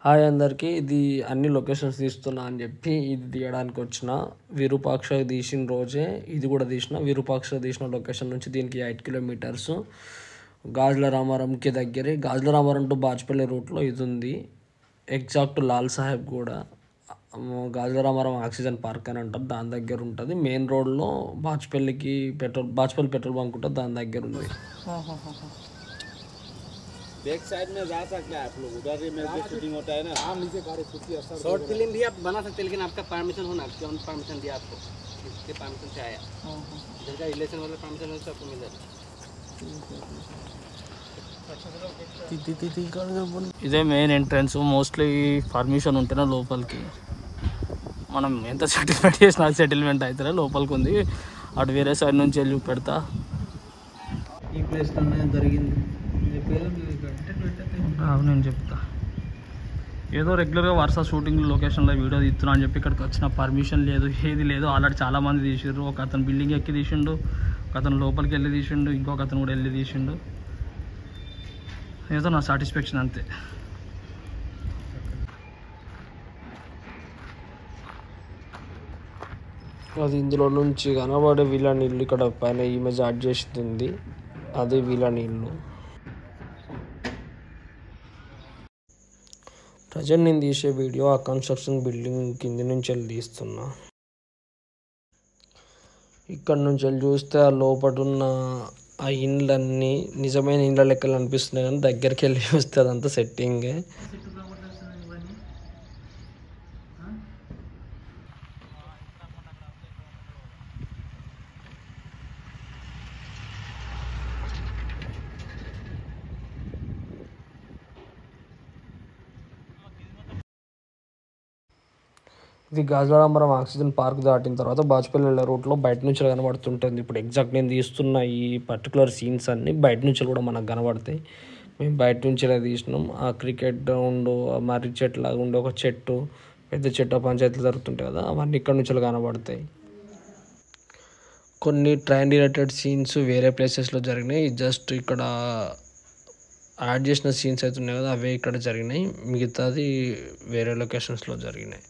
hi అందరికీ ఇది అన్ని లొకేషన్స్ తీస్తున్నా అని చెప్పి ఇది తీయడానికి వచ్చిన విరూపాక్ష తీసిన రోజే ఇది కూడా తీసిన విరూపాక్ష తీసిన లొకేషన్ నుంచి దీనికి ఎయిట్ కిలోమీటర్స్ గాజుల రామారంకి దగ్గరే గాజుల రామారం టు బాజ్పల్లి రూట్లో ఇది ఉంది ఎగ్జాక్ట్ లాల్ సాహెబ్ కూడా గాజుల రామారం ఆక్సిజన్ పార్క్ అని అంటారు దాని దగ్గర ఉంటుంది మెయిన్ రోడ్లో బాజ్పల్లికి పెట్రోల్ బాజ్పల్లి పెట్రోల్ బంక్ ఉంటుంది దాని దగ్గర ఉంది बैक साइड में जा सकते हैं आप लोग उधर ही में जो शूटिंग होता है ना हाँ नीचे गाड़ी छुट्टी है सर शॉर्ट फिल्म भी आप बना सकते हैं लेकिन आपका परमिशन होना कौन परमिशन दिया आपको इसके परमिशन से आया इधर का रिलेशन वाला परमिशन हो तो आपको मिल जाएगा ఇదే మెయిన్ ఎంట్రన్స్ మోస్ట్లీ పర్మిషన్ ఉంటేనే లోపలికి మనం ఎంత సెటిల్మెంట్ చేసినా సెటిల్మెంట్ అవుతారే లోపలికి ఉంది అటు వేరే సైడ్ నుంచి వెళ్ళి పెడతా ఈ ప్లేస్లోనే జరిగింది రావు నేను చెప్తా ఏదో రెగ్యులర్గా వరుస షూటింగ్ లొకేషన్లో వీడియో తీస్తున్నా అని చెప్పి ఇక్కడికి వచ్చిన పర్మిషన్ లేదు ఏది లేదు ఆల్రెడీ చాలా మంది తీసిండ్రు ఒక అతను బిల్డింగ్ ఎక్కి తీసిండు ఒక అతను లోపలికి వెళ్ళి తీసిండు ఇంకొక అతను కూడా వెళ్ళి తీసిండు ఏదో నా సాటిస్ఫాక్షన్ అంతే అది ఇందులో నుంచి కనబడే విలన్ ఇల్లు ఇక్కడ పైన ఇమేజ్ యాడ్ చేసింది ఉంది అదే విలన్ ఇల్లు ప్రజెంట్ నేను తీసే వీడియో ఆ కన్స్ట్రక్షన్ బిల్డింగ్ కింది నుంచి వెళ్ళి తీస్తున్నా ఇక్కడ నుంచి వెళ్ళి చూస్తే ఆ లోపల ఉన్న ఆ ఇండ్లన్నీ నిజమైన ఇండ్ల లెక్కలు అనిపిస్తున్నాయి కానీ దగ్గరికి వెళ్ళి చూస్తే అదంతా సెట్టింగే ఇది గాజులాంబరం ఆక్సిజన్ పార్క్ దాటిన తర్వాత బాజ్పల్లి వెళ్ళే రూట్లో బయట నుంచి కనబడుతుంటుంది ఇప్పుడు ఎగ్జాక్ట్ నేను తీస్తున్న ఈ పర్టికులర్ సీన్స్ అన్నీ బయట నుంచి కూడా మనకు కనబడతాయి మేము బయట నుంచి ఇలా తీసినాం ఆ క్రికెట్ గ్రౌండ్ ఆ మర్రి చెట్టు లాగా ఉండే ఒక చెట్టు పెద్ద చెట్టు ఆ పంచాయతీలు జరుగుతుంటాయి కదా అవన్నీ ఇక్కడ నుంచి కనబడతాయి కొన్ని ట్రైన్ రిలేటెడ్ సీన్స్ వేరే ప్లేసెస్లో జరిగినాయి జస్ట్ ఇక్కడ యాడ్ చేసిన సీన్స్ అయితే ఉన్నాయి కదా అవే ఇక్కడ జరిగినాయి మిగతాది వేరే లొకేషన్స్లో జరిగినాయి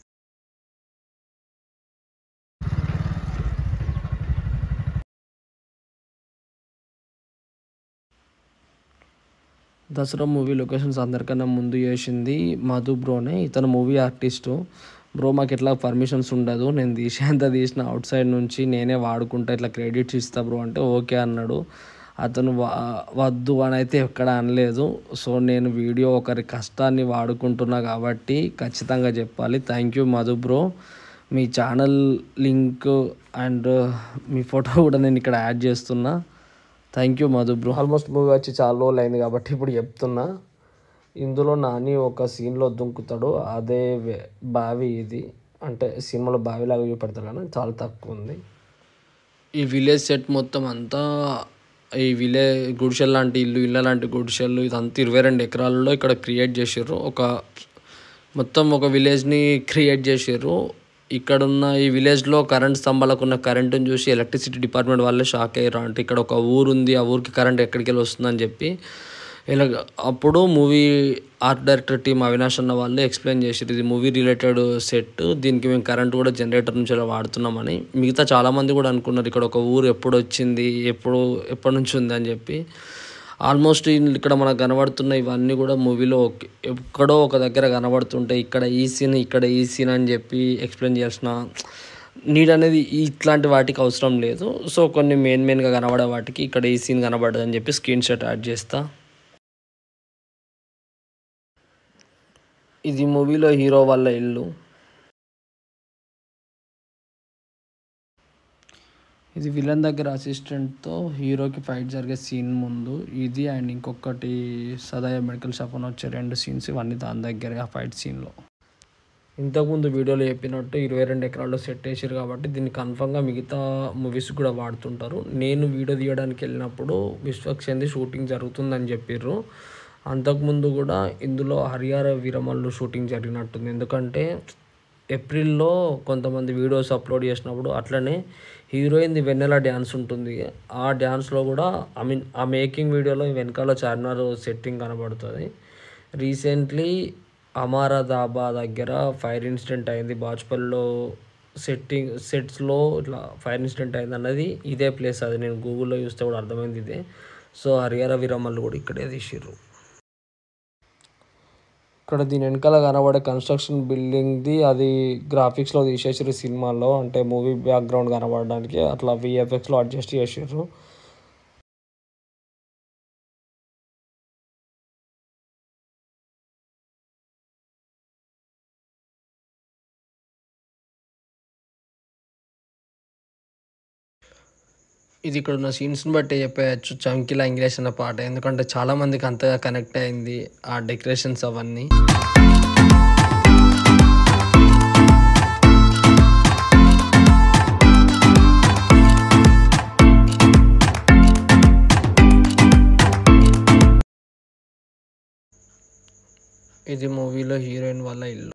దసరా మూవీ లొకేషన్స్ అందరికన్నా ముందు చేసింది మధు బ్రోనే ఇతను మూవీ ఆర్టిస్టు బ్రో మాకు ఇట్లా పర్మిషన్స్ ఉండదు నేను తీసేంత తీసిన అవుట్ సైడ్ నుంచి నేనే వాడుకుంటా ఇట్లా క్రెడిట్స్ ఇస్తా బ్రో అంటే ఓకే అన్నాడు అతను వా- వద్దు అని అయితే ఎక్కడ అనలేదు సో నేను వీడియో ఒకరి కష్టాన్ని వాడుకుంటున్నా కాబట్టి ఖచ్చితంగా చెప్పాలి థ్యాంక్ యూ మధు బ్రో మీ ఛానల్ లింక్ అండ్ మీ ఫోటో కూడా నేను ఇక్కడ యాడ్ చేస్తున్నా thank you Madhu bro almost movie వచ్చి చాలా రోజులు అయింది కాబట్టి ఇప్పుడు చెప్తున్నా ఇందులో నాని ఒక సీన్లో దుంకుతాడు అదే వే- బావి ఇది అంటే సినిమాలో బావిలాగా చూపెడతాడు కానీ చాలా తక్కువ ఉంది ఈ విలేజ్ సెట్ మొత్తం అంతా ఈ విలేజ్ గుడిసెల్ లాంటి ఇల్లు ఇళ్ళ లాంటి గుడిసెలు ఇదంతా ఇరవై రెండు ఎకరాలలో ఇక్కడ క్రియేట్ చేసారు ఒక మొత్తం ఒక విలేజ్ని క్రియేట్ చేసారు ఇక్కడున్న ఈ విలేజ్లో కరెంట్ స్తంభాలకు ఉన్న కరెంటుని చూసి ఎలక్ట్రిసిటీ డిపార్ట్మెంట్ వాళ్ళే షాక్ అయ్యారు అంటే ఇక్కడ ఒక ఊరు ఉంది ఆ ఊరికి కరెంట్ ఎక్కడికి వెళ్ళి వస్తుందని చెప్పి ఇలా అప్పుడు movie art director team Avinash అన్న వాళ్ళు ఎక్స్ప్లెయిన్ చేసారు ఇది మూవీ రిలేటెడ్ సెట్ దీనికి మేము కరెంట్ కూడా జనరేటర్ నుంచి ఇలా వాడుతున్నామని మిగతా చాలామంది కూడా అనుకున్నారు ఇక్కడ ఒక ఊరు ఎప్పుడు వచ్చింది ఎప్పుడు ఎప్పటి నుంచి ఉంది అని చెప్పి ఆల్మోస్ట్ ఇక్కడ మనకు కనబడుతున్న ఇవన్నీ కూడా మూవీలో ఒక- ఎక్కడో ఒక దగ్గర కనబడుతుంటాయి ఇక్కడ ఈ సీన్ ఇక్కడ ఈ సీన్ అని చెప్పి ఎక్స్ప్లెయిన్ చేయాల్సిన నీడ్ అనేది ఇట్లాంటి వాటికి అవసరం లేదు సో కొన్ని మెయిన్ మెయిన్గా కనబడే వాటికి ఇక్కడ ఈ సీన్ కనబడదు అని చెప్పి స్క్రీన్ షాట్ యాడ్ చేస్తా ఇది మూవీలో హీరో వాళ్ళ ఇల్లు ఇది విలన్ దగ్గర అసిస్టెంట్తో హీరోకి ఫైట్ జరిగే సీన్ ముందు ఇది అండ్ ఇంకొకటి సదయ మెడికల్ షాప్ అని వచ్చే రెండు సీన్స్ ఇవన్నీ దాని దగ్గరే ఆ ఫైట్ సీన్లో ఇంతకుముందు వీడియోలో చెప్పినట్టు ఇరవై రెండు ఎకరాల్లో సెట్ వేసారు కాబట్టి దీన్ని కన్ఫామ్గా మిగతా మూవీస్ కూడా వాడుతుంటారు నేను వీడియో తీయడానికి వెళ్ళినప్పుడు విశ్వక్షంది షూటింగ్ జరుగుతుందని చెప్పారు అంతకుముందు కూడా ఇందులో హరిహర వీరమల్లు షూటింగ్ జరిగినట్టుంది ఎందుకంటే ఏప్రిల్లో కొంతమంది వీడియోస్ అప్లోడ్ చేసినప్పుడు అట్లనే హీరోయిన్ది వెన్నెల డ్యాన్స్ ఉంటుంది ఆ డ్యాన్స్లో కూడా ఐ మీన్ ఆ మేకింగ్ వీడియోలో వెనకాల చార్మినార్ సెట్టింగ్ కనబడుతుంది రీసెంట్లీ అమారదాబా దగ్గర ఫైర్ ఇన్సిడెంట్ అయింది బాజ్పల్లిలో సెట్టింగ్ సెట్స్లో ఇట్లా ఫైర్ ఇన్సిడెంట్ అయింది అన్నది ఇదే ప్లేస్ అది నేను గూగుల్లో చూస్తే కూడా అర్థమైంది ఇదే సో హరిహర వీరమ్మలు కూడా ఇక్కడే తీసిర్రు ఇక్కడ దీని వెనకాల కనబడే కన్స్ట్రక్షన్ బిల్డింగ్ది అది గ్రాఫిక్స్లో తీసేసారు సినిమాలో అంటే మూవీ బ్యాక్గ్రౌండ్ కనబడడానికి అట్లా విఎఫ్ఎక్స్లో అడ్జస్ట్ చేసారు ఇది ఇక్కడ ఉన్న సీన్స్ని బట్టి చెప్పేయచ్చు చంకిలా ఇంగ్లీష్ అన్న పాట ఎందుకంటే చాలా మందికి అంతగా కనెక్ట్ అయింది ఆ డెకరేషన్స్ అవన్నీ ఇది మూవీలో హీరోయిన్ వాళ్ళ ఇల్లు